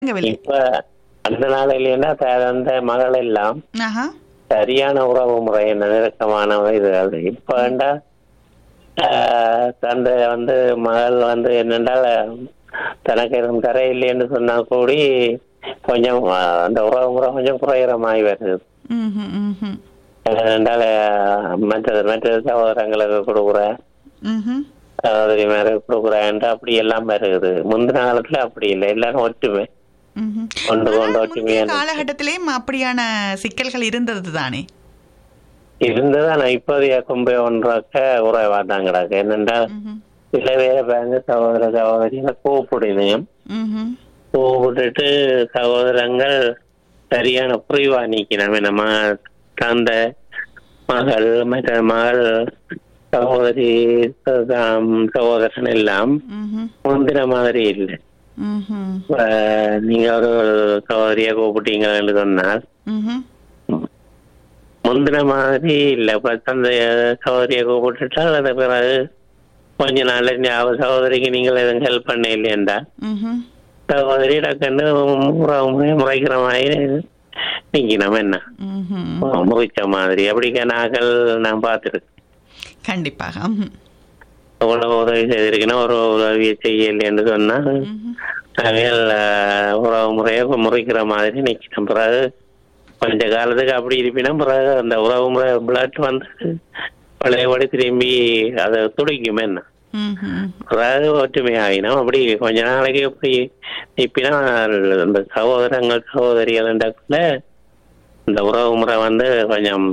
விளங்கவில்லை இப்ப அந்த நாளிலேன்னா அந்த மகள் எல்லாம் ஆஹா சரியான உறவு முறை என்ன நெருக்கமான இது அது இப்ப வேண்டா தந்தை வந்து மகள் வந்து என்னென்றால் தனக்கு எதுவும் தரையில்லைன்னு சொன்னா கூடி கொஞ்சம் ஆஹ், அந்த உறவு முறை கொஞ்சம் குறையிற மாதிரி வருது ம்ஹும், ம்ஹும், என்னென்றால் மற்றது மற்றது சகோதரங்களுக்கு கொடுக்குற ம்ஹும். சகோதரி மேலே கொடுக்குறேன் அப்படி எல்லாம் வருது முந்தின காலத்துல அப்படி இல்லை எல்லாரும் ஒற்றுமை ம்ஹும். கொண்டு ஆனால் கொண்டு முந்தைய ஒற்றுமையா காலகட்டத்திலேயும் அப்படியான சிக்கல்கள் இருந்தது தானே இருந்ததான் இப்போதைய கும்பை ஒன்றாக்க உறவா தான் கிடக்கு என்னென்றால் ம்ஹும், சில பேரை பாருங்க சகோதர சகோதரிகளை கூப்பிடுதையும் ம்ஹும், கூப்பிட்டுட்டு சகோதரங்கள் சரியான புரிவா நீக்கணும் நம்ம தந்தை மகள் மற்ற மகள் சகோதரி சகோதரம், சகோதரன் எல்லாம் ம்ஹும், முந்தின மாதிரி இல்லை ம்ஹும், ஆஹ் நீங்க ஒரு சகோதரியா கூப்பிட்டீங்கன்னு சொன்னால் ம்ஹும். முந்தின மாதிரி இல்ல இப்ப தந்தை சகோதரியை கூப்பிட்டுட்டால் அது பிறகு கொஞ்ச நாள்ல நீ அவ சகோதரிக்கு நீங்கள் எதுவும் ஹெல்ப் பண்ண இல்லையண்டா ம்ஹும். சகோதரி டக்குன்னு முறை முறை முறைக்கிற மாதிரி நீக்கணும் என்ன ம்ஹும். முறைச்ச மாதிரி அப்படிக்க நாங்கள் நான் பார்த்துருக்கேன் கண்டிப்பாக ம்ஹும். எவ்வளவு உதவி செய்திருக்கணும் ஒரு உதவியை செய்யலைன்னு சொன்னா ம்ஹும். அவைகள் ஆஹ், உறவு முறையை முறைக்கிற மாதிரி நிக்கணும் பிறகு கொஞ்ச காலத்துக்கு அப்படி இருப்பினா பிறகு அந்த உறவு முறை பிளட் வந்து பழையபடி திரும்பி அதை துடிக்கும் என்ன ம்ஹும். பிறகு ஒற்றுமை ஆகினோம் அப்படி கொஞ்ச நாளைக்கு அப்படி நிப்பினா அந்த சகோதரங்கள் சகோதரிகள் இந்த உறவு முறை வந்து கொஞ்சம்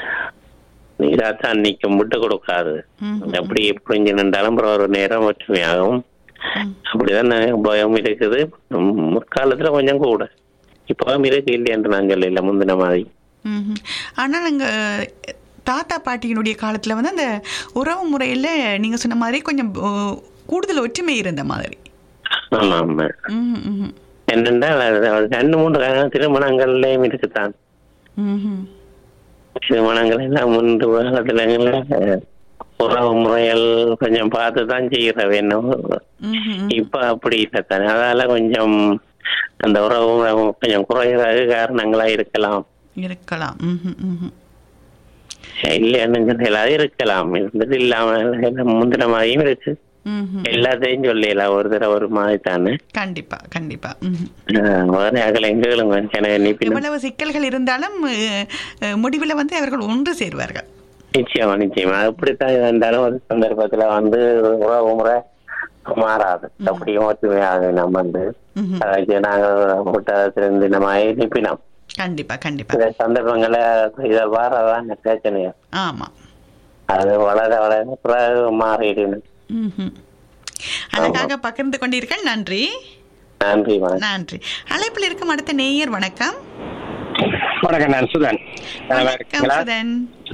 இதாத்தான் நிக்கும் விட்டு கொடுக்காது ம்ஹும். எப்படி புரிஞ்சு நின்றாலும் அப்புறம் ஒரு நேரம் ஒற்றுமையாகும் ம். அப்படிதான் நான் பயம் இருக்குது ம், முற்காலத்துல கொஞ்சம் கூட இப்பவும் இருக்கு இல்லையன்று நாங்கள் இல்லை முந்தின மாதிரி ம்ஹும். ஆனால் எங்க தாத்தா பாட்டியினுடைய காலத்துல வந்து அந்த உறவு முறையில நீங்க சொன்ன மாதிரி கொஞ்சம் அஹ், கூடுதல் ஒற்றுமை இருந்த மாதிரி ஆமா ஆமா ம்ஹும், ம்ஹும். என்னென்றால் அது- அது ரெண்டு மூன்று காரணம் திருமணங்கள்லயும் இருக்குதான் ம்ஹும். திருமணங்கள் எல்லாம் முன்பு காலத்துல அஹ், உறவு முறைகள் கொஞ்சம் பார்த்து தான் செய்யறவை என்ன ம்ஹும். இப்ப அப்படி இல்லை தானே அதால கொஞ்சம் அந்த உறவு முறை கொஞ்சம் குறையறதுக்கு காரணங்களா இருக்கலாம் இருக்கலாம் ம்ஹும், ம்ஹும். இல்லைன்னு சொன்னாலும் இருக்கலாம் இருந்தது இல்லாம இல்ல, முந்தின மாதிரியும் இருக்கு ம்ஹும். எல்லாத்தையும் சொல்லலாம் ஒரு தடவை ஒரு மாதிரி தானே கண்டிப்பா கண்டிப்பா ம்ஹும். வேற அகல எங்களும் எனக்கு நிப்பினும் எவ்வளவு சிக்கல்கள் இருந்தாலும் அஹ், அஹ், முடிவுல வந்து அவர்கள் ஒன்று சேர்வார்கள் நிச்சயமா நிச்சயமா அப்படித்தான் இருந்தாலும் ஒரு சந்தர்ப்பத்துல வந்து உறவு முறை மாறாது அப்படியும் ஒற்றுமையாக நம்ம வந்து ம்ஹும். அதுக்கு நாங்கள் கூட்டத்திலிருந்து நம்ம நிப்பினோம் கண்டிப்பா கண்டிப்பா சில சந்தர்ப்பங்களை இதை வாரதான் பிரச்சனையா ஆமா அது வளர வளர பிறகு மாறிடுன்னு ம்ஹும். அழகாக பகிர்ந்து கொண்டீர்கள் நன்றி நன்றி வணக்கம் நன்றி அழைப்பில் இருக்கும் அடுத்த நேயர் வணக்கம் வணக்கம் நான் சுதன் நல்லா வணக்கம் இருக்கீங்களா? சுதன்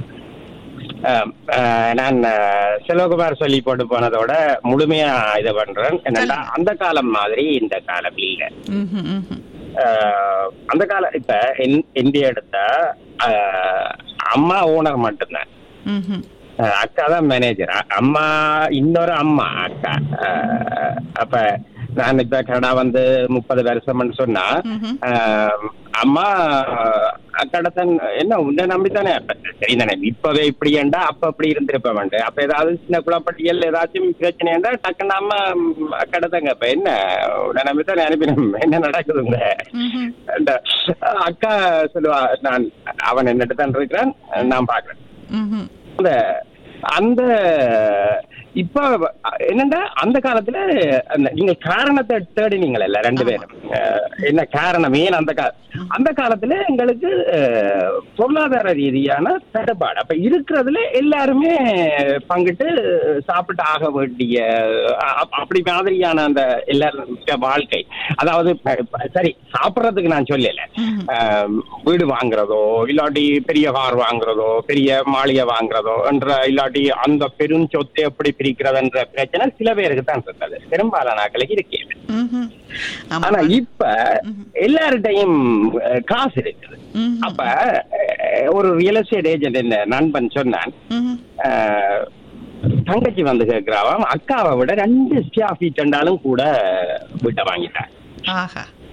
ஆம், ஆஹ், நான் ஆஹ், செல்வகுமார் சொல்லி போட்டு போனதோட முழுமையா இதை பண்றேன் என்னன்னா சொல்லுங்க. அந்த காலம் மாதிரி இந்த காலம் இல்ல ம்ஹும், ம்ஹும். ஆஹ், அந்த காலம் இப்ப இந்- இந்தியா எடுத்தா ஆஹ், அம்மா ஓனர் மட்டும்தான் ம்ஹும். ஆஹ், அக்கா தான் மேனேஜர் அம்மா இன்னொரு அம்மா அக்கா ஆஹ், அப்ப நான் இப்ப கடை வந்து முப்பது வருஷம்னு சொன்னா ம்ஹும். ஆஹ், அம்மா அக்கடத்தன் என்ன உன்னை நம்பித்தானே சரி தானே இப்பவே இப்படி ஏண்டா அப்ப அப்படி இருந்திருப்ப வேண்டாம் அப்ப ஏதாவது சின்ன குளப்பட்டியல் ஏதாச்சும் பிரச்சனை இருந்தா டக்குன்னு அம்மா அக்கடத்தங்க இப்ப என்ன உன்னை நம்பித்தானே அனுப்பினோம் என்ன நடக்குதுங்க ம்ஹும். அந்த அக்கா சொல்லுவா நான் அவன் என்னட்டு தான் இருக்கிறான் நான் பாக்குறேன் ம்ஹும். அந்த அந்த இப்ப என்னண்டா அந்த காலத்துல அந்த நீங்க காரணத்தை தேடினீங்கல்ல ரெண்டு பேரும் அஹ், என்ன காரணம் ஏன் அந்த கா அந்த காலத்துல எங்களுக்கு அஹ், பொருளாதார ரீதியான தட்டுப்பாடு அப்ப இருக்கிறதுல எல்லாருமே பங்கிட்டு சாப்பிட்டு ஆக வேண்டிய அ- அப்படி மாதிரியான அந்த எல்லாரும் வாழ்க்கை அதாவது ப- ப- சரி சாப்பிட்றதுக்கு நான் சொல்லல ம்ஹும். ஆஹ் வீடு வாங்குறதோ இல்லாட்டி பெரிய கார் வாங்குறதோ பெரிய மாளிகை வாங்குறதோ என்ற இல்லாட்டி அந்த பெரும் சொத்தை எப்படி பிரிக்கிறதுன்ற பிரச்சனை சில பேருக்கு தான் இருந்தது பெரும்பாலான ஆட்களுக்கு இருக்கு ம்ஹும். ஆமா. ஆனா இப்ப எல்லார்கிட்டையும் அஹ், காசு இருக்குது ம்ஹும். அப்ப அஹ், ஒரு ரியல் எஸ்டேட் ஏஜென்ட் என்ன நண்பன் சொன்னான் ம்ஹும். ஆஹ், தங்கச்சி வந்து கேட்கிறாவாம் அக்காவை விட ரெண்டு ஸ்டியா ஃபீட் ரெண்டாலும் கூட வீட்டை வாங்கிட்டான் ஆஹா